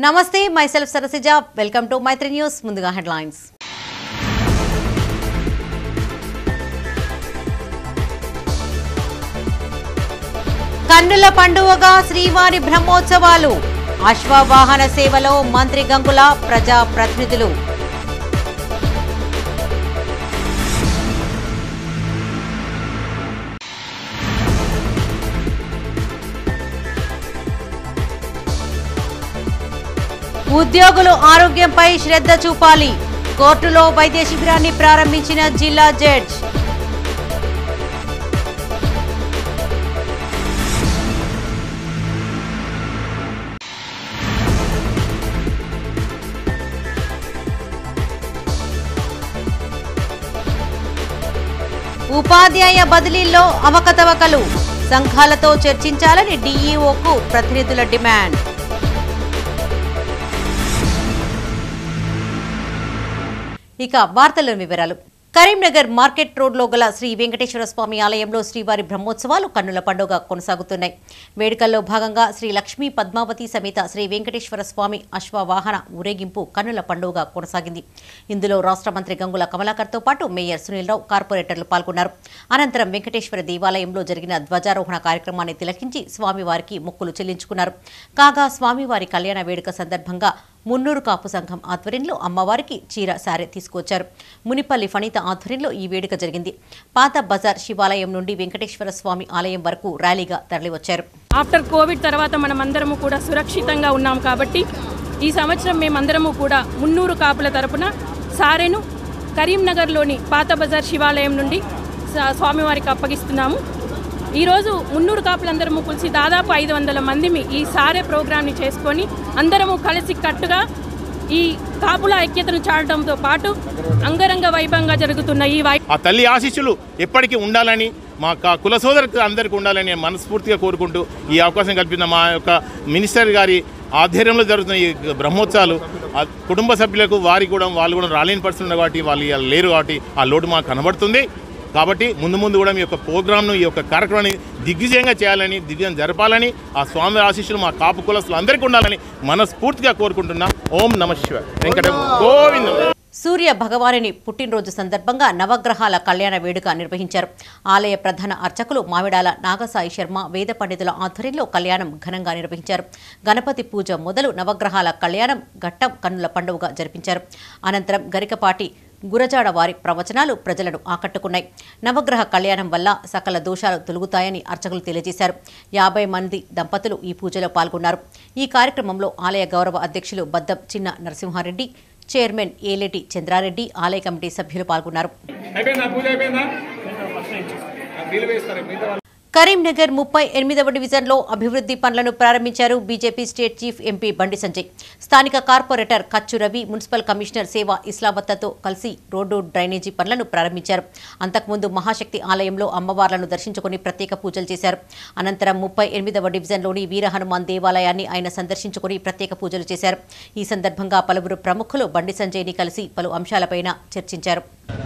నమస్తే myself Sarasija welcome to Maitri news ముందుగా headlines కన్నుల పండువగా శ్రీవారి బ్రహ్మోత్సవాలు అశ్వవాహన సేవలో మంత్రి గంగుల ప్రజా ప్రతినిధులు ఉద్యోగులు ఆరోగ్యంపై శ్రద్ధ చూపాలి కోర్టులో వైద్య శిబిరాన్ని ప్రారంభించిన జిల్లా జడ్జ్ ఉపాధ్యాయ బదిలీల్లో అవకతవకలు సంఘాలతో చర్చించాలని డీఈఓకు ప్రతినిధుల డిమాండ్ ఇక వార్తల వివరాలు కరీంనగర్ మార్కెట్ రోడ్లో గల శ్రీ వెంకటేశ్వర స్వామి ఆలయంలో శ్రీవారి బ్రహ్మోత్సవాలు కన్నుల పండుగ కొనసాగుతున్నాయి వేడుకల్లో భాగంగా శ్రీ లక్ష్మీ పద్మావతి సమేత శ్రీ వెంకటేశ్వర స్వామి అశ్వవాహన ఊరేగింపు కన్నుల పండుగ కొనసాగింది ఇందులో రాష్ట్ర మంత్రి గంగుల కమలాకర్తో పాటు మేయర్ సునీల్రావు కార్పొరేటర్లు పాల్గొన్నారు అనంతరం వెంకటేశ్వర దేవాలయంలో జరిగిన ధ్వజారోహణ కార్యక్రమాన్ని తిలకించి స్వామివారికి మొక్కులు చెల్లించుకున్నారు కాగా స్వామివారి కళ్యాణ వేడుక సందర్భంగా మున్నూరు కాపు సంఘం ఆధ్వర్యంలో అమ్మవారికి చీర సారె తీసుకొచ్చారు మునిపల్లి ఫణిత ఆధ్వర్యంలో ఈ వేడుక జరిగింది పాత బజార్ శివాలయం నుండి వెంకటేశ్వర స్వామి ఆలయం వరకు ర్యాలీగా తరలివచ్చారు ఆఫ్టర్ కోవిడ్ తర్వాత మనం అందరము కూడా సురక్షితంగా ఉన్నాం కాబట్టి ఈ సంవత్సరం మేమందరము కూడా మున్నూరు కాపుల తరపున సారెను కరీంనగర్లోని పాత బజార్ శివాలయం నుండి స- స్వామివారికి అప్పగిస్తున్నాము ఈరోజు మున్నూరు కాపులందరము కలిసి దాదాపు ఐదు వందల మందిమి ఈ సారే ప్రోగ్రామ్ని చేసుకొని అందరము కలిసి కట్టుగా ఈ కాపుల ఐక్యతను చాటడంతో పాటు అంగరంగ వైభవంగా జరుగుతున్న ఈ వై ఆ తల్లి ఆశీస్సులు ఎప్పటికీ ఉండాలని మా క- కుల సోదరికి అందరికీ ఉండాలని నేను మనస్ఫూర్తిగా కోరుకుంటూ ఈ అవకాశం కల్పించిన మా యొక్క మినిస్టర్ గారి ఆధ్వర్యంలో జరుగుతున్న ఈ బ్రహ్మోత్సవాలు ఆ కుటుంబ సభ్యులకు వారికి కూడా వాళ్ళు కూడా రాలేని పరిస్థితి ఉంది కాబట్టి వాళ్ళు ఇవాళ లేరు కాబట్టి ఆ లోటు మాకు కనబడుతుంది కాబట్టి ముందు ముందు కూడా మీ యొక్క ప్రోగ్రామ్ను ఈ యొక్క కార్యక్రమాన్ని దిగ్విజయంగా చేయాలని దిగ్విజయం జరపాలని ఆ స్వామి ఆశీస్సులు మా కాపు కులస్తులు అందరికీ ఉండాలని మనస్ఫూర్తిగా కోరుకుంటున్నాం ఓం నమ శివ వెంకట గోవిందం సూర్య భగవానుని పుట్టినరోజు సందర్భంగా నవగ్రహాల కళ్యాణ వేడుక నిర్వహించారు ఆలయ ప్రధాన అర్చకులు మామిడాల నాగసాయి శర్మ వేద పండితుల ఆధ్వర్యంలో కళ్యాణం ఘనంగా నిర్వహించారు గణపతి పూజ మొదలు నవగ్రహాల కళ్యాణం ఘట్టం కన్నుల పండుగగా జరిపించారు అనంతరం గరికపాటి గురజాడ వారి ప్రవచనాలు ప్రజలను ఆకట్టుకున్నాయి నవగ్రహ కళ్యాణం వల్ల సకల దోషాలు తొలుగుతాయని అర్చకులు తెలియజేశారు యాభై మంది దంపతులు ఈ పూజలో పాల్గొన్నారు ఈ కార్యక్రమంలో ఆలయ గౌరవ అధ్యక్షులు బద్దం చిన్న నరసింహారెడ్డి చైర్మన్ ఏలేటి చంద్రారెడ్డి ఆలయ కమిటీ సభ్యులు పాల్గొన్నారు అయిపోయిందా పూజ అయిపోయిందా నీళ్ళు వేస్తారు మిగతా వాళ్ళు కరీంనగర్ ముప్పై ఎనిమిదవ డివిజన్లో అభివృద్ధి పనులను ప్రారంభించారు BJP state chief MP Bandi Sanjay స్థానిక corporator Kachu Ravi municipal commissioner Seva ఇస్లావత్తతో కలిసి రోడ్డు డ్రైనేజీ పనులను ప్రారంభించారు అంతకుముందు మహాశక్తి ఆలయంలో అమ్మవార్లను దర్శించుకుని ప్రత్యేక పూజలు చేశారు అనంతరం ముప్పై ఎనిమిదవ డివిజన్లోని వీర హనుమాన్ దేవాలయాన్ని ఆయన సందర్శించుకుని ప్రత్యేక పూజలు చేశారు ఈ సందర్భంగా పలువురు ప్రముఖులు బండి సంజయ్ని కలిసి పలు అంశాలపైన చర్చించారు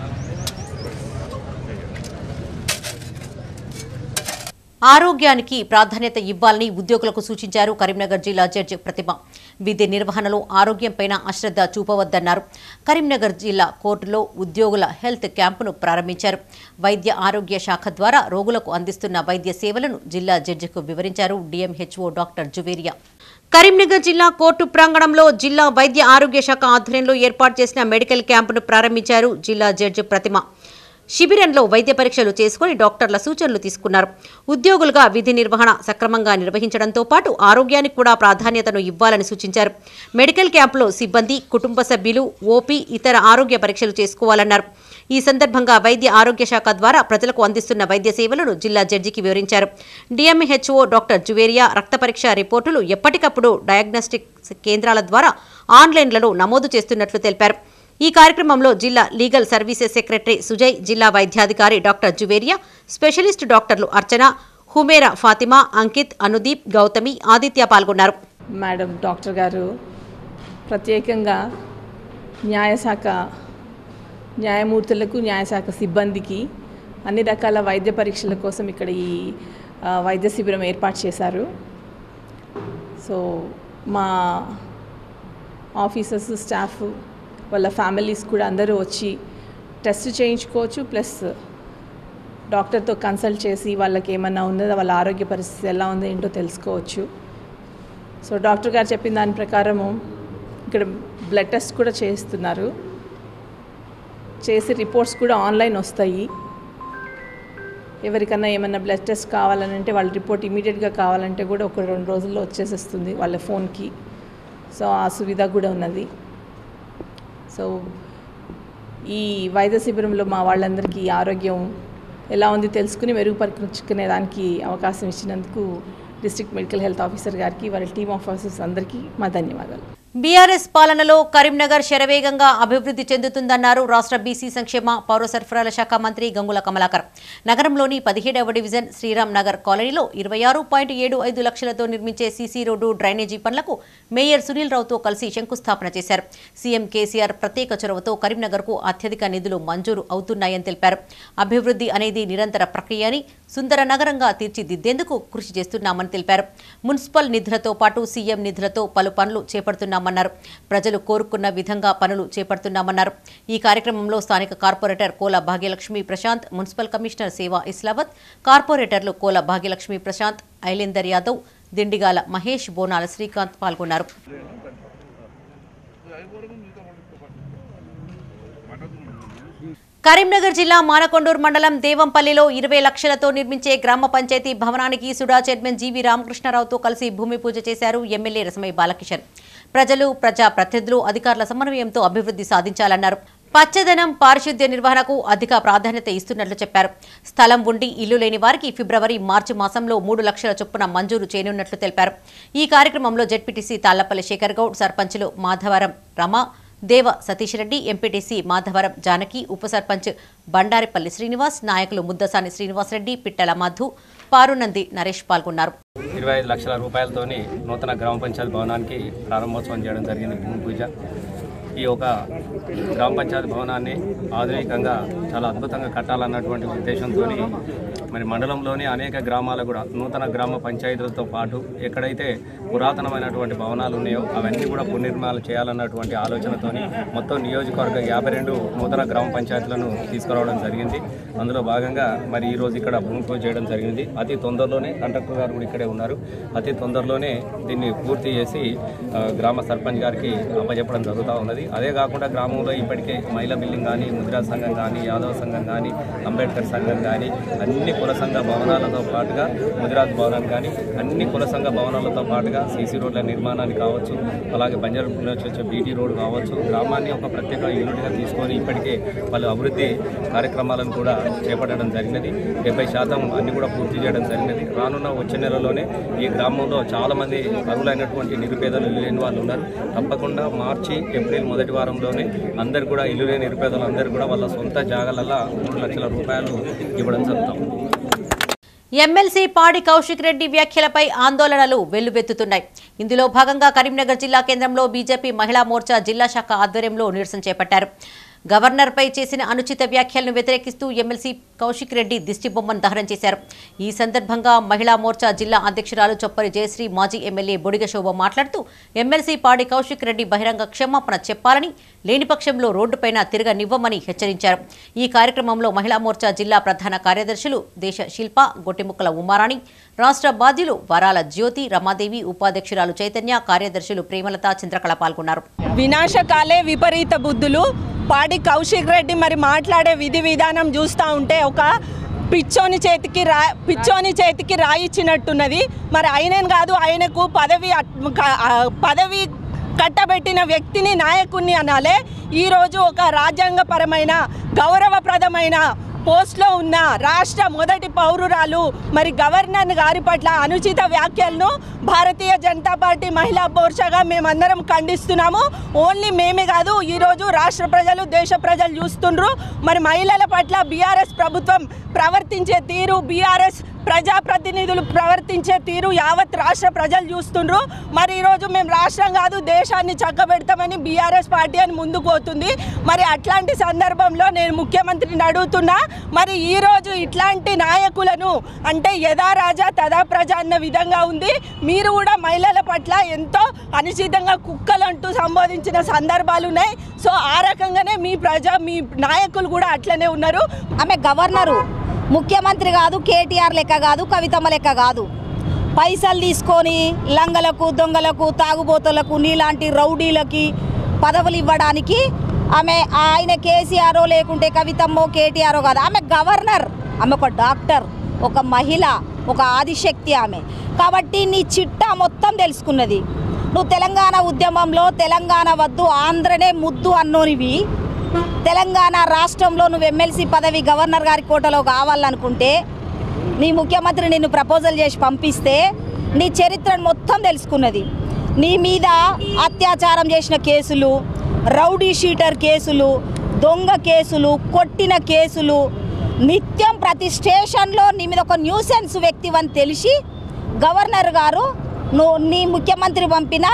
ఆరోగ్యానికి ప్రాధాన్యత ఇవ్వాలని ఉద్యోగులకు సూచించారు కరీంనగర్ జిల్లా జడ్జి ప్రతిమ విధి నిర్వహణలో ఆరోగ్యంపైన అశ్రద్ధ చూపవద్దన్నారు కరీంనగర్ జిల్లా కోర్టులో ఉద్యోగుల హెల్త్ క్యాంపును ప్రారంభించారు వైద్య ఆరోగ్య శాఖ ద్వారా రోగులకు అందిస్తున్న వైద్య సేవలను జిల్లా జడ్జికు వివరించారు డిఎంహెచ్ఓ డాక్టర్ జువేరియా కరీంనగర్ జిల్లా కోర్టు ప్రాంగణంలో జిల్లా వైద్య ఆరోగ్య శాఖ ఆధ్వర్యంలో ఏర్పాటు చేసిన మెడికల్ క్యాంపును ప్రారంభించారు జిల్లా జడ్జి ప్రతిమ శిబిరంలో వైద్య పరీక్షలు చేసుకుని డాక్టర్ల సూచనలు తీసుకున్నారు ఉద్యోగులుగా విధి నిర్వహణ సక్రమంగా నిర్వహించడంతో పాటు ఆరోగ్యానికి కూడా ప్రాధాన్యతను ఇవ్వాలని సూచించారు మెడికల్ క్యాంపులో సిబ్బంది కుటుంబ సభ్యులు ఓపీ ఇతర ఆరోగ్య పరీక్షలు చేసుకోవాలన్నారు ఈ సందర్భంగా వైద్య ఆరోగ్య శాఖ ద్వారా ప్రజలకు అందిస్తున్న వైద్య సేవలను జిల్లా జడ్జికి వివరించారు డిఎంహెచ్ఓ డాక్టర్ జువేరియా రక్త పరీక్ష రిపోర్టులు ఎప్పటికప్పుడు డయాగ్నోస్టిక్ కేంద్రాల ద్వారా ఆన్లైన్లలో నమోదు చేస్తున్నట్లు తెలిపారు ఈ కార్యక్రమంలో జిల్లా లీగల్ సర్వీసెస్ సెక్రటరీ సుజయ్ జిల్లా వైద్యాధికారి డాక్టర్ జువేరియా స్పెషలిస్ట్ డాక్టర్లు అర్చన హుమేరా ఫాతిమా అంకిత్ అనుదీప్ గౌతమి ఆదిత్య పాల్గొన్నారు మేడం డాక్టర్ గారు ప్రత్యేకంగా న్యాయశాఖ న్యాయమూర్తులకు న్యాయశాఖ సిబ్బందికి అన్ని రకాల వైద్య పరీక్షల కోసం ఇక్కడ ఈ ఆ, వైద్య శిబిరం ఏర్పాటు చేశారు సో మా ఆఫీసర్స్ స్టాఫ్ వాళ్ళ ఫ్యామిలీస్ కూడా అందరూ వచ్చి టెస్ట్ చేయించుకోవచ్చు ప్లస్ డాక్టర్తో కన్సల్ట్ చేసి వాళ్ళకి ఏమన్నా ఉందో వాళ్ళ ఆరోగ్య పరిస్థితి ఎలా ఉందో ఏంటో తెలుసుకోవచ్చు సో డాక్టర్ గారు చెప్పిన దాని ప్రకారము ఇక్కడ బ్లడ్ టెస్ట్ కూడా చేస్తున్నారు చేసి రిపోర్ట్స్ కూడా ఆన్లైన్ వస్తాయి ఎవరికన్నా ఏమన్నా బ్లడ్ టెస్ట్ కావాలనంటే వాళ్ళ రిపోర్ట్ ఇమీడియట్గా కావాలంటే కూడా ఒక రెండు రోజుల్లో వచ్చేసేస్తుంది వాళ్ళ ఫోన్కి సో ఆ సువిధ కూడా ఉన్నది సో ఈ వైద్య శిబిరంలో మా వాళ్ళందరికీ ఆరోగ్యం ఎలా ఉంది తెలుసుకుని మెరుగుపరుచుకునే దానికి అవకాశం ఇచ్చినందుకు డిస్ట్రిక్ట్ మెడికల్ హెల్త్ ఆఫీసర్ గారికి వాళ్ళ టీమ్ ఆఫ్ ఆఫీసర్స్ అందరికీ మా ధన్యవాదాలు బీఆర్ఎస్ పాలనలో కరీంనగర్ శరవేగంగా అభివృద్ధి చెందుతుందన్నారు రాష్ట్ర బీసీ సంక్షేమ పౌర సరఫరాల శాఖ మంత్రి గంగుల కమలాకర్ నగరంలోని పదిహేడవ డివిజన్ శ్రీరామ్ నగర్ కాలనీలో ఇరవై ఆరు పాయింట్ ఏడు ఐదు లక్షలతో నిర్మించే సీసీ రోడ్డు డ్రైనేజీ పనులకు మేయర్ సునీల్ రావుతో కలిసి శంకుస్థాపన చేశారు సీఎం కేసీఆర్ ప్రత్యేక చొరవతో కరీంనగర్కు అత్యధిక నిధులు మంజూరు అవుతున్నాయని తెలిపారు అభివృద్ధి అనేది నిరంతర ప్రక్రియ అని సుందర నగరంగా తీర్చిదిద్దేందుకు కృషి చేస్తున్నామని తెలిపారు మున్సిపల్ నిధులతో పాటు సీఎం నిధులతో పలు పనులు చేపడుతున్నామన్నారు ప్రజలు కోరుకున్న విధంగా పనులు చేపడుతున్నామన్నారు ఈ కార్యక్రమంలో స్థానిక corporator Kola Bhagyalakshmi Prashant municipal commissioner Seva Islavath కార్పొరేటర్లు కోల భాగ్యలక్ష్మి ప్రశాంత్ ఐలేందర్ యాదవ్ దిండిగాల మహేష్ బోనాల శ్రీకాంత్ పాల్గొన్నారు కరీంనగర్ జిల్లా మానకొండూరు మండలం దేవంపల్లిలో ఇరవై లక్షలతో నిర్మించే గ్రామ పంచాయతీ భవనానికి సుడా చైర్మన్ జీవి రామకృష్ణారావుతో కలిసి భూమి పూజ చేశారు ఎమ్మెల్యే రసమయ్య బాలకిషన్ ప్రజలు ప్రజా ప్రతినిధులు అధికారుల సమన్వయంతో అభివృద్ధి సాధించాలన్నారు పచ్చదనం పారిశుద్ధ్య నిర్వహణకు అధిక ప్రాధాన్యత ఇస్తున్నట్లు చెప్పారు స్థలం ఉండి ఇల్లు లేని వారికి ఫిబ్రవరి మార్చి మాసంలో మూడు లక్షల చొప్పున మంజూరు చేయనున్నట్లు తెలిపారు ఈ కార్యక్రమంలో జడ్పీటీసీ తాళ్లపల్లి శేఖర్ గౌడ్ సర్పంచులు మాధవరం రమ దేవ సతీష్ రెడ్డి ఎంపీటీసీ మాధవరం జానకి ఉప సర్పంచ్ బండారిపల్లి శ్రీనివాస్ నాయకులు ముద్దసాని శ్రీనివాసరెడ్డి పిట్టల మధు పారునంది నరేష్ పాల్గొన్నారు ఇరవై ఐదు లక్షల రూపాయలతోని నూతన గ్రామ పంచాయతీ భవనానికి ప్రారంభోత్సవం చేయడం జరిగింది భూమి పూజ ఈ యొక్క గ్రామ పంచాయతీ భవనాన్ని ఆధునికంగా చాలా అద్భుతంగా కట్టాలన్నటువంటి ఉద్దేశంతో మరి మండలంలోని అనేక గ్రామాలు కూడా నూతన గ్రామ పంచాయతీలతో పాటు ఎక్కడైతే పురాతనమైనటువంటి భవనాలు ఉన్నాయో అవన్నీ కూడా పునర్నిర్మాణాలు చేయాలన్నటువంటి ఆలోచనతోని మొత్తం నియోజకవర్గ యాభై రెండు నూతన గ్రామ పంచాయతీలను తీసుకురావడం జరిగింది అందులో భాగంగా మరి ఈ రోజు ఇక్కడ భూమి పూజ చేయడం జరిగింది అతి తొందరలోనే కండక్టర్ గారు కూడా ఇక్కడే ఉన్నారు అతి తొందరలోనే దీన్ని పూర్తి చేసి ఆ, గ్రామ సర్పంచ్ గారికి అప్పచెప్పడం జరుగుతూ ఉన్నది అదే కాకుండా గ్రామంలో ఇప్పటికే మహిళా బిల్డింగ్ కానీ ముద్రా సంఘం కానీ యాదవ సంఘం కానీ అంబేద్కర్ సంఘం కానీ అన్ని కుల సంఘ భవనాలతో పాటుగా ముదిరాజ్ భవనం కానీ అన్ని కుల సంఘ భవనాలతో పాటుగా సీసీ రోడ్ల నిర్మాణానికి కావచ్చు అలాగే బంజారాపూర్ నుంచి వచ్చే బీటీ రోడ్ కావచ్చు గ్రామాన్ని ఒక ప్రత్యేక యూనిట్గా తీసుకొని ఇప్పటికే పలు అభివృద్ధి కార్యక్రమాలను కూడా చేపట్టడం జరిగినది డెబ్బై శాతం అన్ని కూడా పూర్తి చేయడం జరిగినది రానున్న వచ్చే నెలలోనే ఈ గ్రామంలో చాలా మంది అర్హులైనటువంటి నిరుపేదలు ఇల్లు లేని వాళ్ళు ఉన్నారు తప్పకుండా మార్చి ఏప్రిల్ మొదటి వారంలోనే అందరు కూడా ఇల్లు లేని నిరుపేదలు అందరూ కూడా వాళ్ళ సొంత జాగాలలో మూడు లక్షల రూపాయలు ఇవ్వడం జరుగుతాం ఎమ్మెల్సీ పాడి కౌశిక్ రెడ్డి వ్యాఖ్యలపై ఆందోళనలు వెల్లువెత్తుతున్నాయి ఇందులో భాగంగా కరీంనగర్ జిల్లా కేంద్రంలో బీజేపీ మహిళా మోర్చా జిల్లా శాఖ ఆధ్వర్యంలో నిరసన చేపట్టారు గవర్నర్పై చేసిన అనుచిత వ్యాఖ్యలను వ్యతిరేకిస్తూ ఎమ్మెల్సీ కౌశిక్ రెడ్డి దిష్టిబొమ్మను దహనం చేశారు ఈ సందర్భంగా మహిళా మోర్చా జిల్లా అధ్యక్షురాలు చొప్పరి జయశ్రీ మాజీ ఎమ్మెల్యే బొడిగ శోభ మాట్లాడుతూ ఎమ్మెల్సీ పాడి కౌశిక్ రెడ్డి బహిరంగ క్షమాపణ చెప్పాలని లేని పక్షంలో రోడ్డుపైన తిరగనివ్వమని హెచ్చరించారు ఈ కార్యక్రమంలో మహిళా మోర్చా జిల్లా ప్రధాన కార్యదర్శులు దేశ శిల్ప గొట్టిముక్కల ఉమారాణి రాష్ట్ర బాధ్యులు వరాల జ్యోతి రమాదేవి ఉపాధ్యక్షురాలు చైతన్య కార్యదర్శులు ప్రేమలత చంద్రకళ పాల్గొన్నారు వినాశకాలే విపరీత బుద్ధులు పాడి కౌశిక్ రెడ్డి మరి మాట్లాడే విధి విధానం చూస్తూ ఉంటే ఒక పిచ్చోని చేతికి రా పిచ్చోని చేతికి రాయిచ్చినట్టున్నది మరి ఆయనని కాదు ఆయనకు పదవి అట్- క- ఆ, పదవి కట్టబెట్టిన వ్యక్తిని నాయకుణ్ణి అనాలే ఈరోజు ఒక రాజ్యాంగపరమైన గౌరవప్రదమైన పోస్ట్లో ఉన్న రాష్ట్ర మొదటి పౌరురాలు మరి గవర్నర్ గారి పట్ల అనుచిత వ్యాఖ్యలను భారతీయ జనతా పార్టీ మహిళా మోర్చాగా మేమందరం ఖండిస్తున్నాము ఓన్లీ మేమే కాదు ఈరోజు రాష్ట్ర ప్రజలు దేశ ప్రజలు చూస్తుండ్రు మరి మహిళల పట్ల బీఆర్ఎస్ ప్రభుత్వం ప్రవర్తించే తీరు బీఆర్ఎస్ ప్రజాప్రతినిధులు ప్రవర్తించే తీరు యావత్ రాష్ట్ర ప్రజలు చూస్తుండ్రు మరి ఈరోజు మేము రాష్ట్రం కాదు దేశాన్ని చక్కబెడతామని బీఆర్ఎస్ పార్టీ అని ముందుకు పోతుంది మరి అట్లాంటి సందర్భంలో నేను ముఖ్యమంత్రిని అడుగుతున్నా మరి ఈరోజు ఇట్లాంటి నాయకులను అంటే యథా రాజా తదా ప్రజ అన్న విధంగా ఉంది మీరు కూడా మహిళల పట్ల ఎంతో అనుచితంగా కుక్కలంటూ సంబోధించిన సందర్భాలు ఉన్నాయి సో ఆ రకంగానే మీ ప్రజా మీ నాయకులు కూడా అట్లనే ఉన్నారు ఆమె గవర్నరు ముఖ్యమంత్రి కాదు కేటీఆర్ లెక్క కాదు కవితమ్మ లెక్క కాదు పైసలు తీసుకొని లంగలకు దొంగలకు తాగుబోతులకు నీలాంటి రౌడీలకి పదవులు ఇవ్వడానికి ఆమె ఆయన కేసీఆర్ లేకుంటే కవితమ్మో కేటీఆర్ కాదు ఆమె గవర్నర్ ఆమె ఒక డాక్టర్ ఒక మహిళ ఒక ఆదిశక్తి ఆమె కాబట్టి నీ చిట్టా మొత్తం తెలుసుకున్నది నువ్వు తెలంగాణ ఉద్యమంలో తెలంగాణ వద్దు ఆంధ్రనే ముద్దు అన్నోనివి తెలంగాణ రాష్ట్రంలో నువ్వు ఎమ్మెల్సీ పదవి గవర్నర్ గారి కోటలో కావాలనుకుంటే నీ ముఖ్యమంత్రి నిన్ను ప్రపోజల్ చేసి పంపిస్తే నీ చరిత్రను మొత్తం తెలుసుకున్నది నీ మీద అత్యాచారం చేసిన కేసులు రౌడీ షీటర్ కేసులు దొంగ కేసులు కొట్టిన కేసులు నిత్యం ప్రతి స్టేషన్లో నీ మీద ఒక న్యూసెన్స్ వ్యక్తివని తెలిసి గవర్నర్ గారు నువ్వు నీ ముఖ్యమంత్రి పంపిన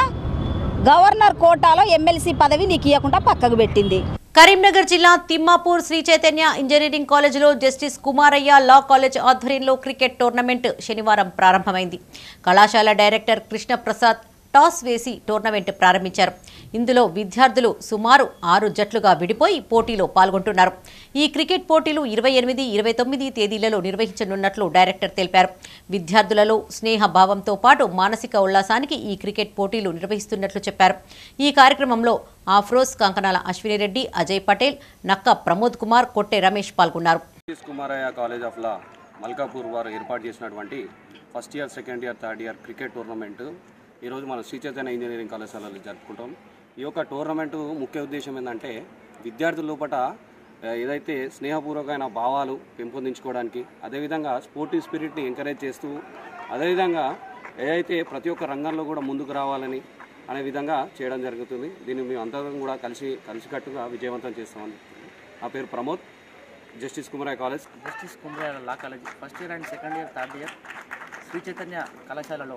గవర్నర్ కోటాలో ఎమ్మెల్సీ పదవి నీకు ఇవ్వకుండా పక్కకు పెట్టింది కరీంనగర్ జిల్లా తిమ్మాపూర్ శ్రీ చైతన్య ఇంజనీరింగ్ కాలేజీలో జస్టిస్ కుమారయ్య లా కాలేజ్ ఆధ్వర్యంలో క్రికెట్ టోర్నమెంట్ శనివారం ప్రారంభమైంది కళాశాల డైరెక్టర్ కృష్ణప్రసాద్ టాస్ వేసి టోర్నమెంట్ ప్రారంభించారు ఇందులో విద్యార్థులు సుమారు ఆరు జట్లుగా విడిపోయి పోటీలో పాల్గొంటున్నారు ఈ క్రికెట్ పోటీలు ఇరవై ఎనిమిది ఇరవై తొమ్మిది తేదీలలో నిర్వహించనున్నట్లు డైరెక్టర్ తెలిపారు విద్యార్థులలో స్నేహ భావంతో పాటు మానసిక ఉల్లాసానికి ఈ క్రికెట్ పోటీలు నిర్వహిస్తున్నట్లు చెప్పారు ఈ కార్యక్రమంలో ఆఫ్రోజ్ కంకనాల అశ్వినిరెడ్డి అజయ్ పటేల్ నక్క ప్రమోద్ కుమార్ కొట్టె రమేష్ పాల్గొన్నారు Satish Kumaraiah college of law Malkapur వారు ఏర్పాటు చేసినటువంటి first year second year third year cricket tournament ఈరోజు మనం శ్రీ చైతన్య ఇంజనీరింగ్ కళాశాలలో జరుపుకుంటాం ఈ యొక్క టోర్నమెంటు ముఖ్య ఉద్దేశం ఏంటంటే విద్యార్థుల లోపల ఆ, ఏదైతే స్నేహపూర్వకమైన భావాలు పెంపొందించుకోవడానికి అదేవిధంగా స్పోర్టివ్ స్పిరిట్ని ఎంకరేజ్ చేస్తూ అదేవిధంగా ఏదైతే ప్రతి ఒక్క రంగంలో కూడా ముందుకు రావాలని అనే విధంగా చేయడం జరుగుతుంది దీన్ని మేము అందరం కూడా కలిసి కలిసికట్టుగా విజయవంతం చేస్తామని నా పేరు Pramod justice Kumaraiah college justice Kumaraiah law college first year and second year third year Shri Chaitanya కళాశాలలో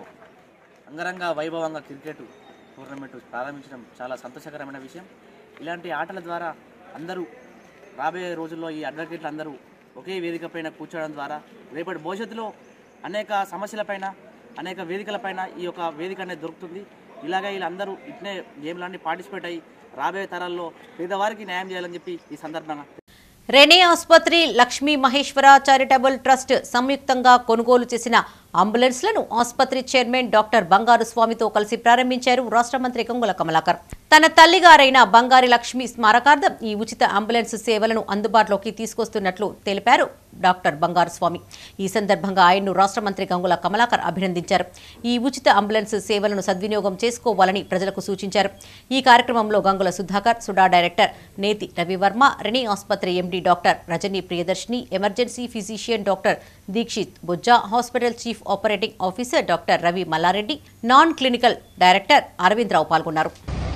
అంగరంగ వైభవంగా క్రికెట్ టోర్నమెంట్ ప్రారంభించడం చాలా సంతోషకరమైన విషయం ఇలాంటి ఆటల ద్వారా అందరూ రాబోయే రోజుల్లో ఈ అడ్వకేట్లు అందరూ ఒకే వేదిక పైన కూర్చోవడం ద్వారా రేపటి భవిష్యత్తులో అనేక సమస్యలపైన అనేక వేదికలపైన ఈ యొక్క వేదిక అనేది దొరుకుతుంది ఇలాగే వీళ్ళందరూ ఇట్నే గేమ్లన్నీ పార్టిసిపేట్ అయ్యి రాబోయే తరాల్లో పేదవారికి న్యాయం చేయాలని చెప్పి ఈ సందర్భంగా రెనే ఆసుపత్రి లక్ష్మీ మహేశ్వర చారిటబుల్ ట్రస్ట్ సంయుక్తంగా కొనుగోలు చేసిన అంబులెన్స్లను ఆసుపత్రి చైర్మన్ డాక్టర్ బంగారు స్వామితో కలిసి ప్రారంభించారు రాష్ట్ర మంత్రి గంగుల కమలాకర్ తన తల్లిగారైన బంగారి లక్ష్మి స్మారకార్థం ఈ ఉచిత అంబులెన్స్ సేవలను అందుబాటులోకి తీసుకొస్తున్నట్లు తెలిపారు డాక్టర్ బంగారు స్వామి ఈ సందర్భంగా ఆయన్ను రాష్ట్ర మంత్రి గంగుల కమలాకర్ అభినందించారు ఈ ఉచిత అంబులెన్స్ సేవలను సద్వినియోగం చేసుకోవాలని ప్రజలకు సూచించారు ఈ కార్యక్రమంలో Gangula Sudhakar SUDA director Neti Ravi Varma Renee ఆసుపత్రి MD doctor Rajani Priyadarshini emergency physician doctor Dikshit Bujja hospital chief operating officer doctor Ravi Mallareddy non clinical director Aravinda Rao పాల్గొన్నారు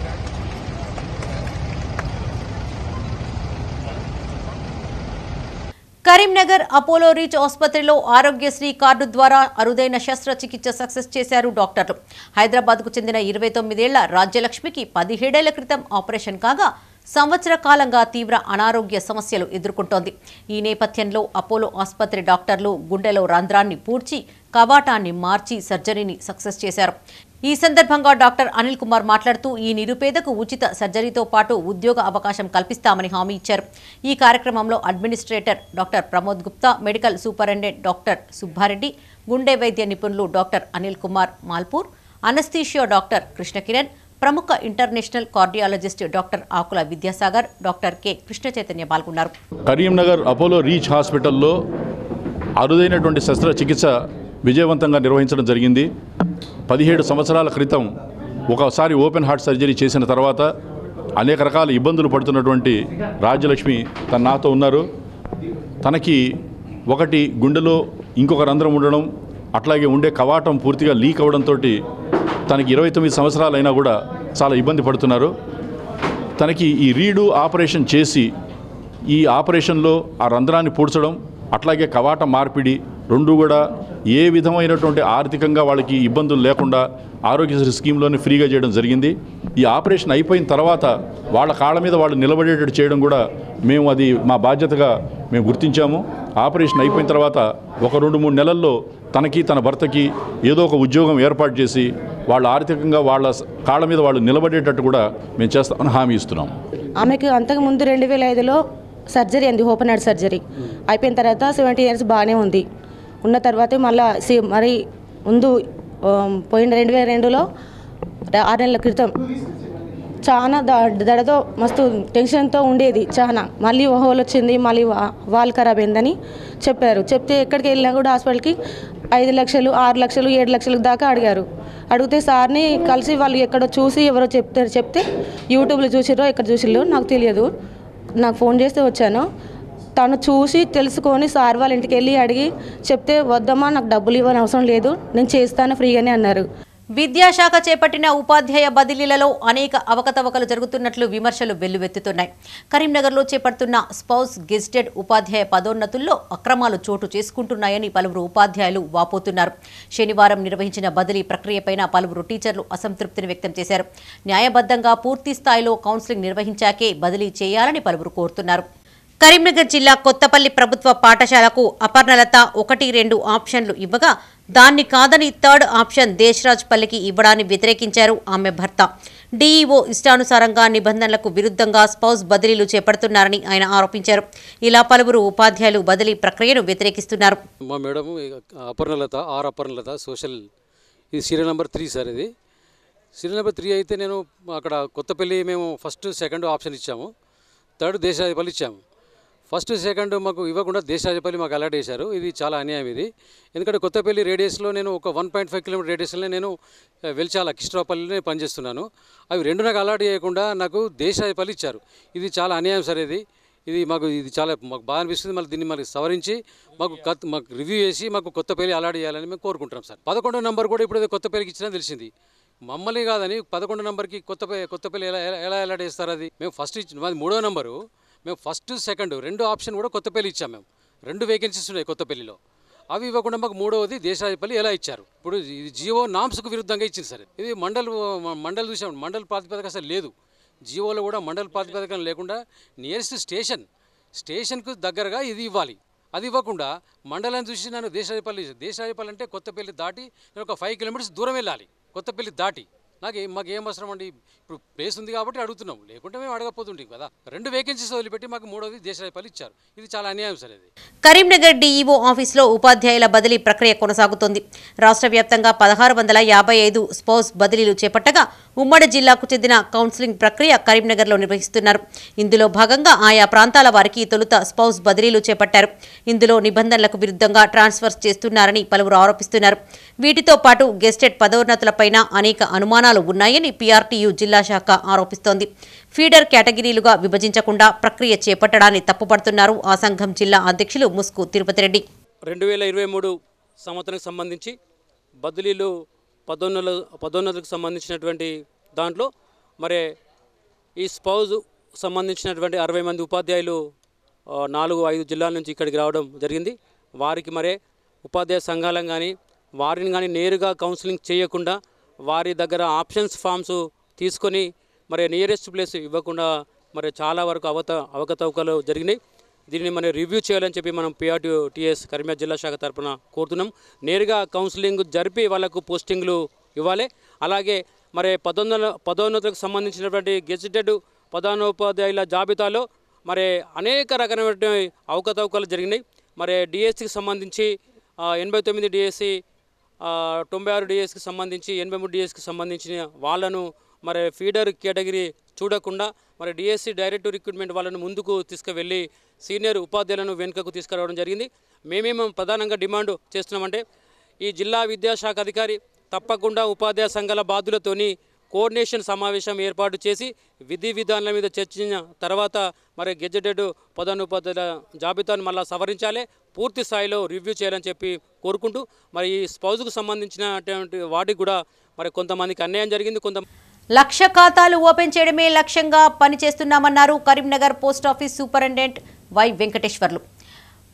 కరీంనగర్ అపోలో రీచ్ ఆసుపత్రిలో ఆరోగ్యశ్రీ కార్డు ద్వారా అరుదైన శస్త్రచికిత్స సక్సెస్ చేశారు డాక్టర్లు హైదరాబాద్కు చెందిన ఇరవై తొమ్మిదేళ్ల రాజ్యలక్ష్మికి పదిహేడేళ్ల క్రితం ఆపరేషన్ కాగా సంవత్సర కాలంగా తీవ్ర అనారోగ్య సమస్యలు ఎదుర్కొంటోంది ఈ నేపథ్యంలో అపోలో ఆసుపత్రి డాక్టర్లు గుండెలో రంధ్రాన్ని పూడ్చి కవాటాన్ని మార్చి సర్జరీని సక్సెస్ చేశారు ఈ సందర్భంగా డాక్టర్ అనిల్ కుమార్ మాట్లాడుతూ ఈ నిరుపేదకు ఉచిత సర్జరీతో పాటు ఉద్యోగ అవకాశం కల్పిస్తామని హామీ ఇచ్చారు ఈ కార్యక్రమంలో administrator doctor Pramod Gupta medical superintendent doctor Subba Reddy గుండె వైద్య నిపుణులు డాక్టర్ అనిల్ కుమార్ మాల్పూర్ అనస్థీషియో డాక్టర్ కృష్ణకిరణ్ ప్రముఖ international cardiologist doctor Akula Vidyasagar doctor K Krishna Chaitanya పాల్గొన్నారు కరీంనగర్ అపోలో రీచ్ హాస్పిటల్లో అరుదైనటువంటి శస్త్రచికిత్స విజయవంతంగా నిర్వహించడం జరిగింది పదిహేడు సంవత్సరాల క్రితం ఒకసారి ఓపెన్ హార్ట్ సర్జరీ చేసిన తర్వాత అనేక రకాల ఇబ్బందులు పడుతున్నటువంటి రాజ్యలక్ష్మి తన నాతో ఉన్నారు తనకి ఒకటి గుండెలో ఇంకొక రంధ్రం ఉండడం అట్లాగే ఉండే కవాటం పూర్తిగా లీక్ అవ్వడంతో తనకి ఇరవై తొమ్మిది సంవత్సరాలైనా కూడా చాలా ఇబ్బంది పడుతున్నారు తనకి ఈ రీడు ఆపరేషన్ చేసి ఈ ఆపరేషన్లో ఆ రంధ్రాన్ని పూడ్చడం అట్లాగే కవాట మార్పిడి రెండు కూడా ఏ విధమైనటువంటి ఆర్థికంగా వాళ్ళకి ఇబ్బందులు లేకుండా ఆరోగ్యశ్రీ స్కీమ్లోనే ఫ్రీగా చేయడం జరిగింది ఈ ఆపరేషన్ అయిపోయిన తర్వాత వాళ్ళ కాళ్ళ మీద వాళ్ళు నిలబడేటట్టు చేయడం కూడా మేము అది మా బాధ్యతగా మేము గుర్తించాము ఆపరేషన్ అయిపోయిన తర్వాత ఒక రెండు మూడు నెలల్లో తనకి తన భర్తకి ఏదో ఒక ఉద్యోగం ఏర్పాటు చేసి వాళ్ళ ఆర్థికంగా వాళ్ళ కాళ్ళ మీద వాళ్ళు నిలబడేటట్టు కూడా మేము చేస్తామని హామీ ఇస్తున్నాం ఆమెకు అంతకు ముందు రెండు వేల ఐదులో సర్జరీ అంది ఓపెన్ హార్ట్ సర్జరీ అయిపోయిన తర్వాత సెవెంటీ ఇయర్స్ బాగానే ఉంది ఉన్న తర్వాతే మళ్ళీ సి మరి ముందు ఆ, పోయిన రెండు వేల రెండులో ర- ఆరు నెలల క్రితం చాలా ద దడతో మస్తు టెన్షన్తో ఉండేది చాలా మళ్ళీ హోల్ వచ్చింది మళ్ళీ వా- వాల్ ఖరాబ్ అయిందని చెప్పారు చెప్తే ఎక్కడికి వెళ్ళినా కూడా హాస్పిటల్కి ఐదు లక్షలు ఆరు లక్షలు ఏడు లక్షల దాకా అడిగారు అడిగితే సార్ని కలిసి వాళ్ళు ఎక్కడో చూసి ఎవరో చెప్తారు చెప్తే యూట్యూబ్లో చూసిరో ఎక్కడ చూసిరో నాకు తెలియదు నాకు ఫోన్ చేస్తే వచ్చాను తను చూసి తెలుసుకొని సార్ వాళ్ళ ఇంటికి వెళ్ళి అడిగి చెప్తే వద్దమ్మా నాకు డబ్బులు ఇవ్వని అవసరం లేదు నేను చేస్తాను ఫ్రీగానే అన్నారు విద్యాశాఖ చేపట్టిన ఉపాధ్యాయ బదిలీలలో అనేక అవకతవకలు జరుగుతున్నట్లు విమర్శలు వెల్లువెత్తుతున్నాయి కరీంనగర్లో చేపడుతున్న స్పౌస్ గెజిటెడ్ ఉపాధ్యాయ పదోన్నతుల్లో అక్రమాలు చోటు చేసుకుంటున్నాయని పలువురు ఉపాధ్యాయులు వాపోతున్నారు శనివారం నిర్వహించిన బదిలీ ప్రక్రియపైన పలువురు టీచర్లు అసంతృప్తిని వ్యక్తం చేశారు న్యాయబద్ధంగా పూర్తి స్థాయిలో కౌన్సిలింగ్ నిర్వహించాకే బదిలీ చేయాలని పలువురు కోరుతున్నారు కరీంనగర్ జిల్లా కొత్తపల్లి ప్రభుత్వ పాఠశాలకు అపర్ణలత ఒకటి రెండు ఆప్షన్లు ఇవ్వగా దాన్ని కాదని థర్డ్ ఆప్షన్ దేశరాజ్ పల్లికి ఇవ్వడాన్ని వ్యతిరేకించారు ఆమె భర్త డీఈఓ ఇష్టానుసారంగా నిబంధనలకు విరుద్ధంగా స్పౌస్ బదిలీలు చేపడుతున్నారని ఆయన ఆరోపించారు ఇలా పలువురు ఉపాధ్యాయులు బదిలీ ప్రక్రియను వ్యతిరేకిస్తున్నారు మా madam Aparnalatha R Aparnalatha social ఇది సీరియల్ నెంబర్ త్రీ సార్ ఇది సీరియల్ నెంబర్ త్రీ అయితే నేను అక్కడ కొత్తపల్లి మేము ఫస్ట్ సెకండ్ ఆప్షన్ ఇచ్చాము థర్డ్ దేశాధిపల్లి ఇచ్చాము ఫస్ట్ సెకండ్ మాకు ఇవ్వకుండా దేశాధిపల్లి మాకు అలర్ట్ చేశారు ఇది చాలా అన్యాయం ఇది ఎందుకంటే కొత్తపల్లి రేడియస్లో నేను ఒక వన్ పాయింట్ ఫైవ్ కిలోమీటర్ రేడియస్లో నేను ఆ, వెల్చాల కిష్ట్రాపల్లినే పనిచేస్తున్నాను అవి రెండు నాకు అలర్ట్ చేయకుండా నాకు దేశాధిపల్లి ఇచ్చారు ఇది చాలా అన్యాయం సార్ ఇది ఇది మాకు ఇది చాలా మాకు బాగా అనిపిస్తుంది మళ్ళీ దీన్ని మళ్ళీ సవరించి మాకు కత్ మాకు రివ్యూ చేసి మాకు కొత్త పేరు అలాట్ చేయాలని మేము కోరుకుంటున్నాం సార్ పదకొండో నెంబర్ కూడా ఇప్పుడు ఏదో కొత్త పేరుకి ఇచ్చినా తెలిసింది మమ్మల్ని కాదని పదకొండో నెంబర్కి కొత్త పే కొత్త పేరు ఎలా ఎలా- ఎలా అలాట్ చేస్తారు అది మేము ఫస్ట్ ఇచ్చిన మాది మూడో నెంబరు మేము ఫస్ట్ సెకండ్ రెండు ఆప్షన్ కూడా కొత్త పేరు ఇచ్చాం మేము రెండు వేకెన్సీస్ ఉన్నాయి కొత్త పెళ్లిలో అవి ఇవ్వకుండా మాకు మూడవది దేశాధిపల్లి ఎలా ఇచ్చారు ఇప్పుడు ఇది జియో నామ్స్కు విరుద్ధంగా ఇచ్చింది సార్ ఇది మండల్ మండల్ చూసాం మండల్ ప్రాతిపదిక అసలు లేదు జియోలో కూడా మండల్ ప్రాతిపదికన లేకుండా నియరెస్ట్ స్టేషన్ స్టేషన్కు దగ్గరగా ఇది ఇవ్వాలి అది ఇవ్వకుండా మండలాన్ని చూసి నన్ను దేశాధిపల్లి దేశాధిపల్లి అంటే కొత్తపల్లి దాటి నేను ఒక ఫైవ్ కిలోమీటర్స్ దూరం వెళ్ళాలి కొత్తపల్లి దాటి నాకు ఏం మాకు ఏం అవసరం అండి ఇప్పుడు ప్లేస్ ఉంది కాబట్టి అడుగుతున్నాం లేకుంటే మేము అడగపోతుంటాం కదా రెండు వేకెన్సీస్ వదిలిపెట్టి మాకు మూడోది దేశాధిపల్లి ఇచ్చారు ఇది చాలా అన్యాయం సార్ ఇది కరీంనగర్ డీఈఓ ఆఫీసులో ఉపాధ్యాయుల బదిలీ ప్రక్రియ కొనసాగుతోంది రాష్ట్ర వ్యాప్తంగా పదహారు వందల యాభై ఐదు స్పౌస్ బదిలీలు చేపట్టగా ఉమ్మడి జిల్లాకు చెందిన కౌన్సిలింగ్ ప్రక్రియ కరీంనగర్లో నిర్వహిస్తున్నారు ఇందులో భాగంగా ఆయా ప్రాంతాల వారికి తొలుత స్పౌస్ బదిలీలు చేపట్టారు ఇందులో నిబంధనలకు విరుద్ధంగా ట్రాన్స్ఫర్స్ చేస్తున్నారని పలువురు ఆరోపిస్తున్నారు వీటితో పాటు గెస్టెడ్ పదోన్నతులపైన అనేక అనుమానాలు ఉన్నాయని పీఆర్టీయూ జిల్లా శాఖ ఆరోపిస్తోంది ఫీడర్ కేటగిరీలుగా విభజించకుండా ప్రక్రియ చేపట్టడాన్ని తప్పుపడుతున్నారు ఆ సంఘం జిల్లా అధ్యక్షులు ముస్కు తిరుపతి రెడ్డి రెండు వేల ఇరవై మూడు సంవత్సరానికి సంబంధించి బదిలీలు పదోన్నతులు పదోన్నతులకు సంబంధించినటువంటి దాంట్లో మరి ఈ స్పౌజ్ సంబంధించినటువంటి అరవై మంది ఉపాధ్యాయులు ఆ, నాలుగు ఐదు జిల్లాల నుంచి ఇక్కడికి రావడం జరిగింది వారికి మరే ఉపాధ్యాయ సంఘాలను కానీ వారిని కానీ నేరుగా కౌన్సిలింగ్ చేయకుండా వారి దగ్గర ఆప్షన్స్ ఫామ్స్ తీసుకొని మరి నియరెస్ట్ ప్లేస్ ఇవ్వకుండా మరి చాలా వరకు అవత అవకతవకలు జరిగినాయి దీన్ని మనం రివ్యూ చేయాలని చెప్పి మనం పిఆర్టీ టీఎస్ కరీంనగర్ జిల్లా శాఖ తరపున కోరుతున్నాం నేరుగా కౌన్సిలింగ్ జరిపి వాళ్ళకు పోస్టింగ్లు ఇవ్వాలి అలాగే మరి పదోన్నత పదోన్నతులకు సంబంధించినటువంటి గెజిటెడ్ పదానోపాధ్యాయుల జాబితాలో మరి అనేక రకమైనటువంటి అవకతవకలు జరిగినాయి మరి డిఎస్సికి సంబంధించి ఆ, ఎనభై తొమ్మిది డిఎస్సి తొంభై ఆరు డిఎస్కి సంబంధించి ఎనభై మూడు డిఎస్కి సంబంధించిన వాళ్ళను మరి ఫీడర్ కేటగిరీ చూడకుండా మరి డిఎస్సి డైరెక్ట్ రిక్రూట్మెంట్ వాళ్ళను ముందుకు తీసుకువెళ్ళి సీనియర్ ఉపాధ్యాయులను వెనుకకు తీసుకురావడం జరిగింది మేమేమో ప్రధానంగా డిమాండ్ చేస్తున్నామంటే ఈ జిల్లా విద్యాశాఖ అధికారి తప్పకుండా ఉపాధ్యాయ సంఘాల బాధ్యులతోని కోఆర్డినేషన్ సమావేశం ఏర్పాటు చేసి విధి విధానాల మీద చర్చించిన తర్వాత మరి గెజెటెడ్ పదానుపాధ్యాయుల జాబితాను మళ్ళీ సవరించాలి పూర్తి స్థాయిలో రివ్యూ చేయాలని చెప్పి కోరుకుంటూ మరి ఈ స్పౌజ్కు సంబంధించినటువంటి వాటికి కూడా మరి కొంతమందికి అన్యాయం జరిగింది కొంత లక్ష ఖాతాలు ఓపెన్ చేయడమే లక్ష్యంగా పనిచేస్తున్నామన్నారు Karimnagar post office superintendent Y Venkateswarlu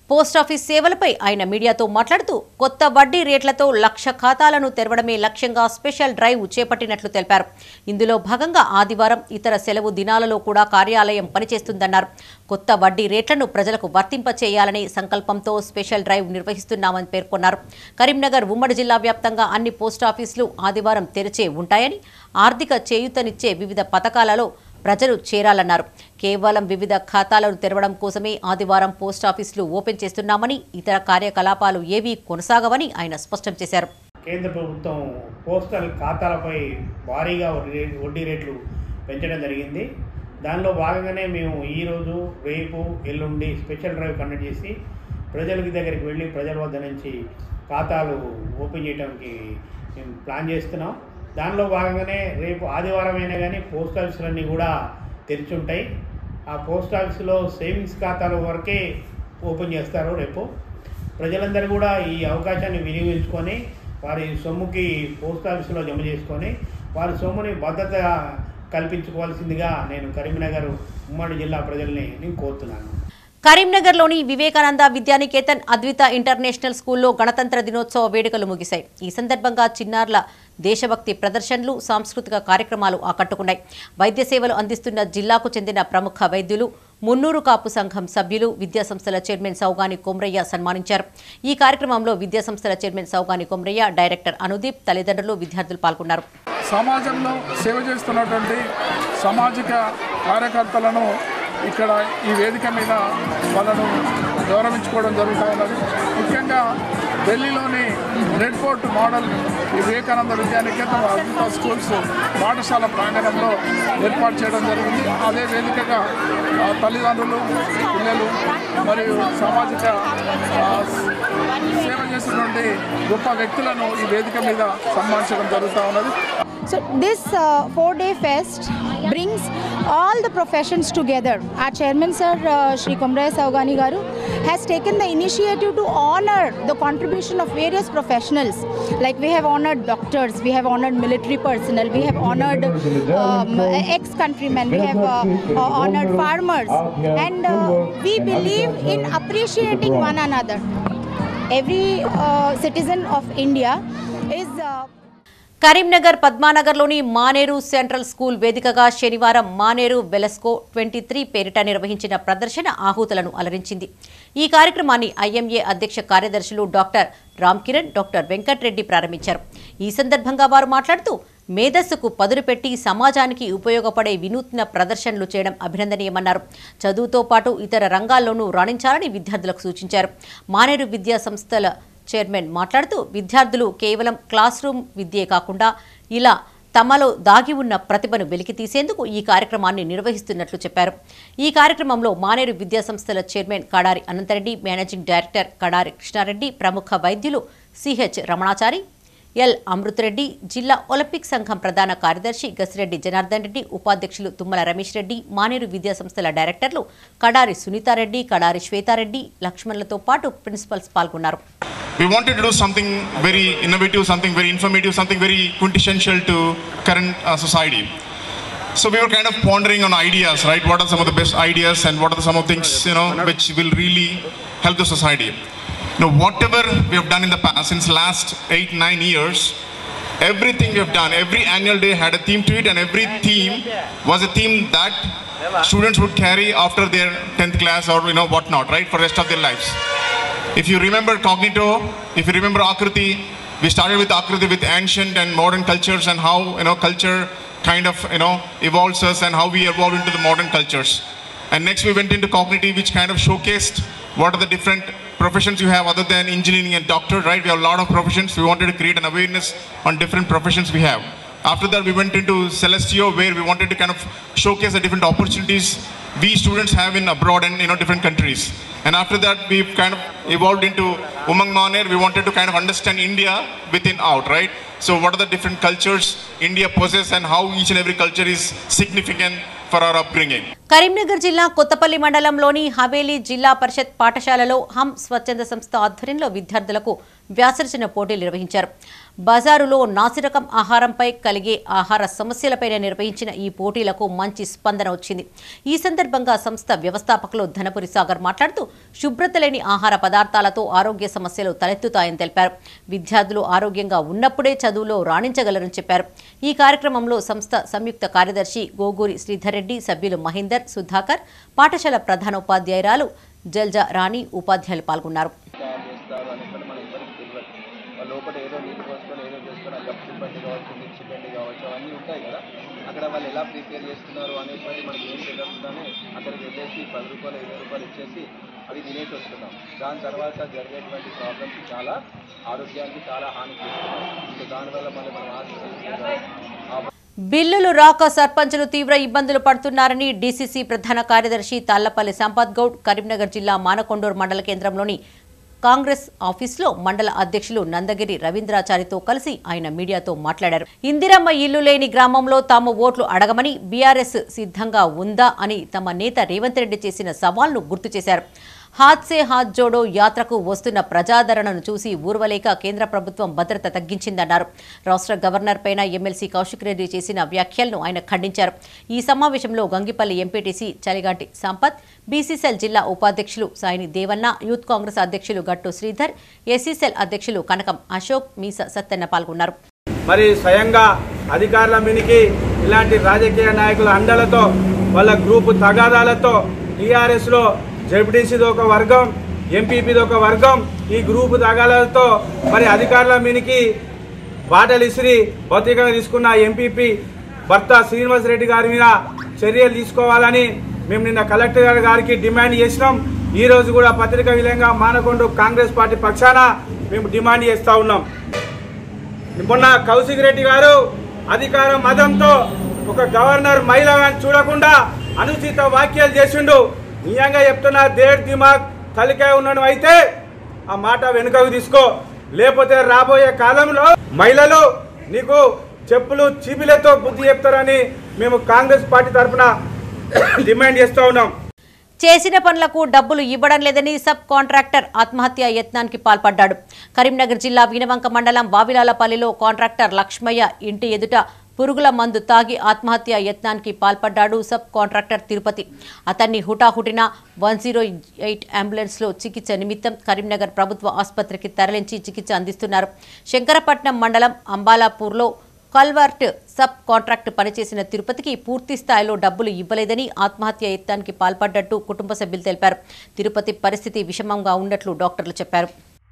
post office సేవలపై ఆయన మీడియాతో మాట్లాడుతూ కొత్త వడ్డీ రేట్లతో లక్ష ఖాతాలను తెరవడమే లక్ష్యంగా స్పెషల్ డ్రైవ్ చేపట్టినట్లు తెలిపారు ఇందులో భాగంగా ఆదివారం ఇతర సెలవు దినాలలో కూడా కార్యాలయం పనిచేస్తుందన్నారు కొత్త వడ్డీ రేట్లను ప్రజలకు వర్తింపచేయాలనే సంకల్పంతో స్పెషల్ డ్రైవ్ నిర్వహిస్తున్నామని పేర్కొన్నారు కరీంనగర్ ఉమ్మడి జిల్లా వ్యాప్తంగా అన్ని పోస్టాఫీసులు ఆదివారం తెరిచే ఉంటాయని ఆర్థిక చేయూతనిచ్చే వివిధ పథకాలలో ప్రజలు చేరాలన్నారు కేవలం వివిధ ఖాతాలను తెరవడం కోసమే ఆదివారం పోస్టాఫీసులు ఓపెన్ చేస్తున్నామని ఇతర కార్యకలాపాలు ఏవీ కొనసాగవని ఆయన స్పష్టం చేశారు కేంద్ర ప్రభుత్వం పోస్టల్ ఖాతాలపై భారీగా వడ్డీ రే- వడ్డీ రేట్లు పెంచడం జరిగింది దానిలో భాగంగానే మేము ఈరోజు రేపు ఎల్లుండి స్పెషల్ డ్రైవ్ కండక్ట్ చేసి ప్రజలకి దగ్గరికి వెళ్ళి ప్రజల వద్ద నుంచి ఖాతాలు ఓపెన్ చేయడానికి మేము ప్లాన్ చేస్తున్నాం దానిలో భాగంగానే రేపు ఆదివారం అయినా కానీ పోస్ట్ ఆఫీసులన్నీ కూడా తెరిచి ఉంటాయి ఆ పోస్ట్ ఆఫీసులో సేవింగ్స్ ఖాతాల వరకే ఓపెన్ చేస్తారు రేపు ప్రజలందరూ కూడా ఈ అవకాశాన్ని వినియోగించుకొని వారి సొమ్ముకి పోస్ట్ ఆఫీసులో జమ చేసుకొని వారి సొమ్ముని భద్రత కల్పించుకోవాల్సిందిగా నేను కరీంనగర్ ఉమ్మడి జిల్లా ప్రజల్ని నేను కోరుతున్నాను కరీంనగర్లోని వివేకానంద విద్యానికేతన్ అద్విత ఇంటర్నేషనల్ స్కూల్లో గణతంత్ర దినోత్సవ వేడుకలు ముగిశాయి ఈ సందర్భంగా చిన్నారుల దేశభక్తి ప్రదర్శనలు సాంస్కృతిక కార్యక్రమాలు ఆకట్టుకున్నాయి వైద్య సేవలు అందిస్తున్న జిల్లాకు చెందిన ప్రముఖ వైద్యులు మున్నూరు కాపు సంఘం సభ్యులు విద్యాసంస్థల చైర్మన్ సౌగాని కొమ్రయ్య సన్మానించారు ఈ కార్యక్రమంలో విద్యాసంస్థల చైర్మన్ సౌగాని కొమ్రయ్య డైరెక్టర్ అనుదీప్ తల్లిదండ్రులు విద్యార్థులు పాల్గొన్నారు సమాజంలో సేవ చేస్తున్నటువంటి సామాజిక కార్యకర్తలను ఇక్కడ ఈ వేదిక మీద వాళ్ళను గౌరవించుకోవడం జరుగుతూ ఉన్నది ముఖ్యంగా ఢిల్లీలోని రెడ్ ఫోర్ట్ మోడల్ ఈ వివేకానంద విద్యానికేతన్ అద్భుత స్కూల్స్ పాఠశాల ప్రాంగణంలో ఏర్పాటు చేయడం జరిగింది అదే వేదికగా ఆ, తల్లిదండ్రులు పిల్లలు మరియు సామాజిక ఆ, సేవ చేసినటువంటి గొప్ప వ్యక్తులను ఈ వేదిక మీద సన్మానించడం జరుగుతూ ఉన్నది So this uh, four-day fest brings all the professions together. Our chairman, sir, uh, Shri Komraya Saugani Garu, has taken the initiative to honor the contribution of various professionals. Like we have honored doctors, we have honored military personnel, we have honored um, ex-countrymen, we have uh, uh, honored farmers, and uh, we believe in appreciating one another. Every uh, citizen of India is. Uh, Karimnagar పద్మానగర్లోని Maneru central school వేదికగా శనివారం Maneru వెలస్కో twenty three పేరిట నిర్వహించిన ప్రదర్శన ఆహూతులను అలరించింది ఈ కార్యక్రమాన్ని IMA అధ్యక్ష కార్యదర్శులు డాక్టర్ రామ్ కిరణ్ డాక్టర్ వెంకట్రెడ్డి ప్రారంభించారు ఈ సందర్భంగా వారు మాట్లాడుతూ మేధస్సుకు పదును పెట్టి సమాజానికి ఉపయోగపడే వినూత్న ప్రదర్శనలు చేయడం అభినందనీయమన్నారు చదువుతో పాటు ఇతర రంగాల్లోనూ రాణించాలని విద్యార్థులకు సూచించారు మానేరు విద్యా సంస్థల చైర్మన్ మాట్లాడుతూ విద్యార్థులు కేవలం క్లాస్ రూమ్ విద్యే కాకుండా ఇలా తమలో దాగి ఉన్న ప్రతిభను వెలికి తీసేందుకు ఈ కార్యక్రమాన్ని నిర్వహిస్తున్నట్లు చెప్పారు ఈ కార్యక్రమంలో మానేరు విద్యా సంస్థల chairman Kadari Anantha Reddy managing director Kadari Krishna Reddy ప్రముఖ వైద్యులు సిహెచ్ రమణాచారి ఎల్ అమృతరెడ్డి జిల్లా ఒలింపిక్ సంఘం ప్రధాన కార్యదర్శి గసిరెడ్డి జనార్దన్ రెడ్డి ఉపాధ్యక్షులు తుమ్మల రమేష్ రెడ్డి మానేరు విద్యా సంస్థల డైరెక్టర్లు కడారి సునీతారెడ్డి కడారి శ్వేతారెడ్డి లక్ష్మణులతో పాటు ప్రిన్సిపల్స్ పాల్గొన్నారు we wanted to do something very innovative, something very informative, something very quintessential to current uh, society. So we were kind of pondering on ideas, right? What are some of the best ideas and what are some of the things, you know, which will really help the society. You know, whatever we have done in the past, since last eight, nine years, everything we have done, every annual day had a theme to it and every theme was a theme that students would carry after their 10th class or, you know, whatnot, right? For the rest of their lives. If you remember Cognito, if you remember Akriti, we started with Akriti with ancient and modern cultures and how you know culture kind of you know evolves us and how we evolve into the modern cultures. And next we went into cognitive, which kind of showcased what are the different professions you have other than engineering and doctor, right? We have a lot of professions. We wanted to create an awareness on different professions we have. After that, we went into Celestio, where we wanted to kind of showcase the different opportunities we students have in abroad and you know different countries. And after that, we've kind of evolved into Umang Maner. We wanted to kind of understand India within out, right? So what are the different cultures India possesses and how each and every culture is significant for our upbringing. Karimnagar జిల్లా కొత్తపల్లి మండలంలోని హవేలీ జిల్లా పరిషత్ పాఠశాలలో హమ్ స్వచ్ఛంద సంస్థ ఆధ్వర్యంలో విద్యార్థులకు వ్యాసరచన పోటీలు నిర్వహించారు బజారులో నాసిరకం ఆహారంపై కలిగే ఆహార సమస్యలపైన నిర్వహించిన ఈ పోటీలకు మంచి స్పందన వచ్చింది ఈ సందర్భంగా సంస్థ వ్యవస్థాపకులు ధనపురి సాగర్ మాట్లాడుతూ శుభ్రత లేని ఆహార పదార్థాలతో ఆరోగ్య సమస్యలు తలెత్తుతాయని తెలిపారు విద్యార్థులు ఆరోగ్యంగా ఉన్నప్పుడే చదువులో రాణించగలరని చెప్పారు ఈ కార్యక్రమంలో సంస్థ సంయుక్త కార్యదర్శి గోగూరి శ్రీధర్ రెడ్డి సభ్యులు మహేందర్ సుధాకర్ పాఠశాల ప్రధానోపాధ్యాయురాలు జల్జా రాణి ఉపాధ్యాయులు పాల్గొన్నారు చేస్తారు అని కూడా మనకి ఎవరికి తెలియదు వాళ్ళు లోపల ఏదో నీళ్ళు పోసుకొని ఏదో చేసుకొని ఆ గప్పు బండి కావచ్చు మిర్చి బండి కావచ్చు అవన్నీ ఉంటాయి కదా అక్కడ వాళ్ళు ఎలా ప్రిపేర్ చేస్తున్నారు అనేటువంటి మనకి ఏం తెలియకుండానే అక్కడికి వెళ్ళేసి పది రూపాయలు ఇరవై రూపాయలు ఇచ్చేసి అవి తినేసి వస్తున్నాం దాని తర్వాత జరిగేటువంటి ప్రాబ్లమ్స్ చాలా ఆరోగ్యానికి చాలా హాని చేస్తున్నాయి సో దానివల్ల మళ్ళీ మనం హాస్పిటల్కి బిల్లులు రాక సర్పంచులు తీవ్ర ఇబ్బందులు పడుతున్నారని డీసీసీ ప్రధాన కార్యదర్శి తాళ్లపల్లి సంపత్ గౌడ్ కరీంనగర్ జిల్లా మానకొండూరు మండల కేంద్రంలోని కాంగ్రెస్ ఆఫీసులో మండల అధ్యక్షులు నందగిరి రవీంద్రాచారితో కలిసి ఆయన మీడియాతో మాట్లాడారు ఇందిరమ్మ ఇల్లు లేని గ్రామంలో తాము ఓట్లు అడగమని బీఆర్ఎస్ సిద్ధంగా ఉందా అని తమ నేత రేవంత్ రెడ్డి చేసిన సవాల్ను గుర్తు చేశారు హాత్ సే హాత్ జోడో యాత్రకు వస్తున్న ప్రజాదరణను చూసి ఊర్వలేక కేంద్ర ప్రభుత్వం భద్రత తగ్గించిందన్నారు రాష్ట్ర గవర్నర్ పైన ఎమ్మెల్సీ కౌశిక్ రెడ్డి చేసిన వ్యాఖ్యలను ఆయన ఖండించారు ఈ సమావేశంలో గంగిపల్లి ఎంపీటీసీ చలిగాటి సంపత్ బీసీసీఎల్ జిల్లా ఉపాధ్యక్షులు సాయిని దేవన్న యూత్ కాంగ్రెస్ అధ్యక్షులు గట్టు శ్రీధర్ ఎస్సీసీఎల్ అధ్యక్షులు కనకం అశోక్ మీస సత్తెన్న పాల్గొన్నారు మరి స్వయంగా అధికారుల మినికి ఇలాంటి రాజకీయ నాయకుల అండలతో వాళ్ళ గ్రూపు తగాదాలతో టీఆర్ఎస్లో జెడ్పీటీసీది ఒక వర్గం ఎంపీపీది ఒక వర్గం ఈ గ్రూపు తగాదాలతో మరి అధికారుల మినికి బాటలు ఇసిరి భౌతికంగా తీసుకున్న ఎంపీపీ భర్త శ్రీనివాస్ రెడ్డి గారి మీద చర్యలు తీసుకోవాలని మేము నిన్న కలెక్టర్ గారికి డిమాండ్ చేసినాం ఈ రోజు కూడా పత్రికా విలేంగా మానకొండ కాంగ్రెస్ పార్టీ పక్షాన మేము డిమాండ్ చేస్తా ఉన్నాం మొన్న కౌశిక్ రెడ్డి గారు అధికార మదంతో ఒక గవర్నర్ మహిళ చూడకుండా అనుచిత వ్యాఖ్యలు చేసిండు నిజంగా చెప్తున్నా దేడ్ దిమాగ్ తలికాయ ఉన్నాడు అయితే ఆ మాట వెనుకకు తీసుకో లేకపోతే రాబోయే కాలంలో మహిళలు నీకు చెప్పులు చీపిలతో బుద్ధి చెప్తారని మేము కాంగ్రెస్ పార్టీ తరఫున డిమాండ్ చేస్తూ ఉన్నాం చేసిన పనులకు డబ్బులు ఇవ్వడం లేదని సబ్ కాంట్రాక్టర్ ఆత్మహత్య యత్నానికి పాల్పడ్డాడు కరీంనగర్ జిల్లా వీనవంక మండలం వావిలాలపల్లిలో కాంట్రాక్టర్ లక్ష్మయ్య ఇంటి ఎదుట పురుగుల మందు తాగి ఆత్మహత్య యత్నానికి పాల్పడ్డాడు సబ్ కాంట్రాక్టర్ తిరుపతి అతన్ని హుటాహుటిన వన్ జీరో ఎయిట్ అంబులెన్స్లో చికిత్స నిమిత్తం కరీంనగర్ ప్రభుత్వ ఆసుపత్రికి తరలించి చికిత్స అందిస్తున్నారు శంకరపట్నం మండలం అంబాలాపూర్లో కల్వర్ట్ సబ్ కాంట్రాక్ట్ పనిచేసిన తిరుపతికి పూర్తి స్థాయిలో డబ్బులు ఇవ్వలేదని ఆత్మహత్య యత్నానికి పాల్పడ్డట్టు కుటుంబ సభ్యులు తెలిపారు తిరుపతి పరిస్థితి విషమంగా ఉన్నట్లు డాక్టర్లు చెప్పారు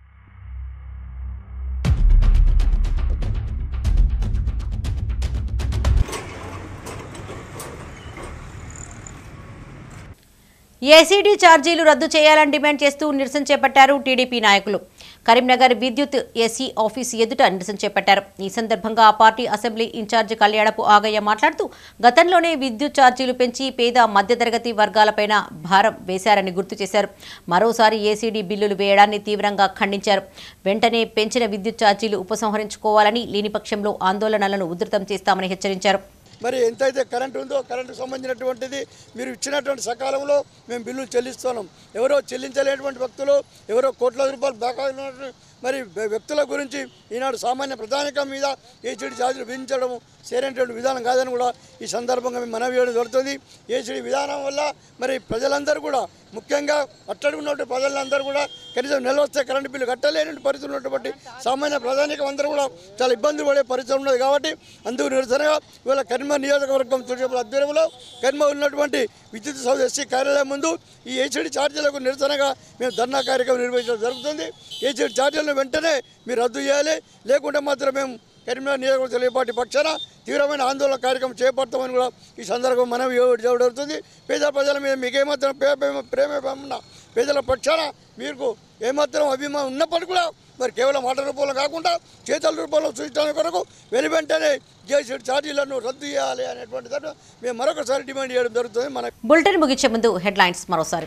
ఏసీడీ ఛార్జీలు రద్దు చేయాలని డిమాండ్ చేస్తూ నిరసన చేపట్టారు టీడీపీ నాయకులు కరీంనగర్ విద్యుత్ ఏసీ ఆఫీస్ ఎదుట నిరసన చేపట్టారు ఈ సందర్భంగా ఆ party assembly in charge Kalyanapu Agaiah మాట్లాడుతూ గతంలోనే విద్యుత్ ఛార్జీలు పెంచి పేద మధ్యతరగతి వర్గాలపైన భారం వేశారని గుర్తు చేశారు మరోసారి ఏసీడీ బిల్లులు వేయడాన్ని తీవ్రంగా ఖండించారు వెంటనే పెంచిన విద్యుత్ ఛార్జీలు ఉపసంహరించుకోవాలని లేని పక్షంలో ఆందోళనలను ఉధృతం చేస్తామని హెచ్చరించారు మరి ఎంతైతే కరెంట్ ఉందో కరెంటుకు సంబంధించినటువంటిది మీరు ఇచ్చినటువంటి సకాలంలో మేము బిల్లులు చెల్లిస్తున్నాం ఎవరో చెల్లించలేనటువంటి వ్యక్తులు ఎవరో కోట్ల రూపాయలు బకాయి ఉన్నటువంటి మరి వ్య- వ్యక్తుల గురించి ఈనాడు సామాన్య ప్రధానికం మీద ఏసీడీ ఛార్జీలు విధించడం సరైనటువంటి విధానం కాదని కూడా ఈ సందర్భంగా మేము మనవి చేయడం జరుగుతుంది ఏసీడీ విధానం వల్ల మరి ప్రజలందరూ కూడా ముఖ్యంగా అట్టడుగు ఉన్నటువంటి ప్రజలందరూ కూడా కనీసం నెల వస్తే కరెంటు బిల్లు కట్టలేని పరిస్థితి ఉన్నటువంటి సామాన్య ప్రధానికం అందరూ కూడా చాలా ఇబ్బందులు పడే పరిస్థితి ఉన్నది కాబట్టి అందుకు నిరసనగా ఇవాళ కరీంనగర్ నియోజకవర్గం తుడిచేపల ఆధ్వర్యంలో కరీంనగర్ ఉన్నటువంటి విద్యుత్ సౌధ ఎస్సీ కార్యాలయం ముందు ఈ ఏసీడీ ఛార్జీలకు నిరసనగా మేము ధర్నా కార్యక్రమం నిర్వహించడం జరుగుతుంది ఏసీడీ ఛార్జీలను వెంటనే మీరు రద్దు చేయాలి లేకుంటే మాత్రం మేము కరీంనగర్ నియోజకవర్గ తెలుగు పార్టీ పక్షాన తీవ్రమైన ఆందోళన కార్యక్రమం చేపడతామని కూడా ఈ సందర్భం మనం జరుగుతుంది పేద ప్రజల మీద మీకు ఏమాత్రం ప్రేమ ప్రేమ ఉన్న పేదల పక్షాన మీకు ఏమాత్రం అభిమానం ఉన్నప్పటికీ కూడా మరి కేవలం మాట రూపంలో కాకుండా చేతల రూపంలో సూచించడానికి కొరకు వెను వెంటనే చేసే ఛార్జీలను రద్దు చేయాలి అనేటువంటి దాన్ని మేము మరొకసారి డిమాండ్ చేయడం జరుగుతుంది మన బులెటిన్ ముగించే ముందు హెడ్లైన్స్ మరోసారి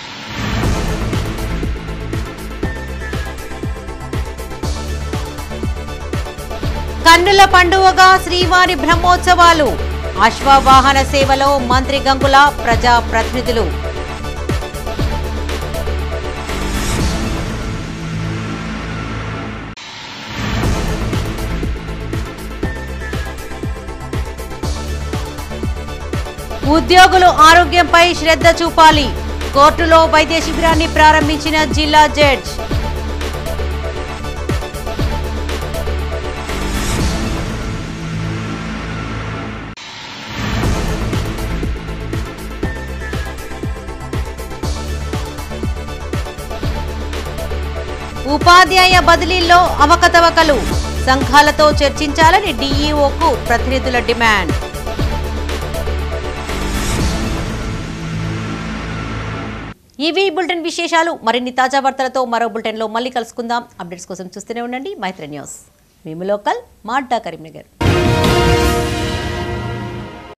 కన్నుల పండువగా శ్రీవారి బ్రహ్మోత్సవాలు అశ్వవాహన సేవలో మంత్రి గంగుల ప్రజా ప్రతినిధులు ఉద్యోగులు ఆరోగ్యంపై శ్రద్ధ చూపాలి కోర్టులో వైద్య శిబిరాన్ని ప్రారంభించిన జిల్లా జడ్జ్ ఉపాధ్యాయ బదిలీల్లో అవకతవకలు సంఘాలతో చర్చించాలని డీఈఓకు ప్రతినిధుల డిమాండ్ ఇవి ఈ బులెటిన్ విశేషాలు మరిన్ని తాజా వార్తలతో మరో బులెటిన్లో మళ్ళీ కలుసుకుందాం అప్డేట్స్ కోసం చూస్తూనే ఉండండి మైత్రి న్యూస్ మేము లోకల్ మాడ్డా కరీంనగర్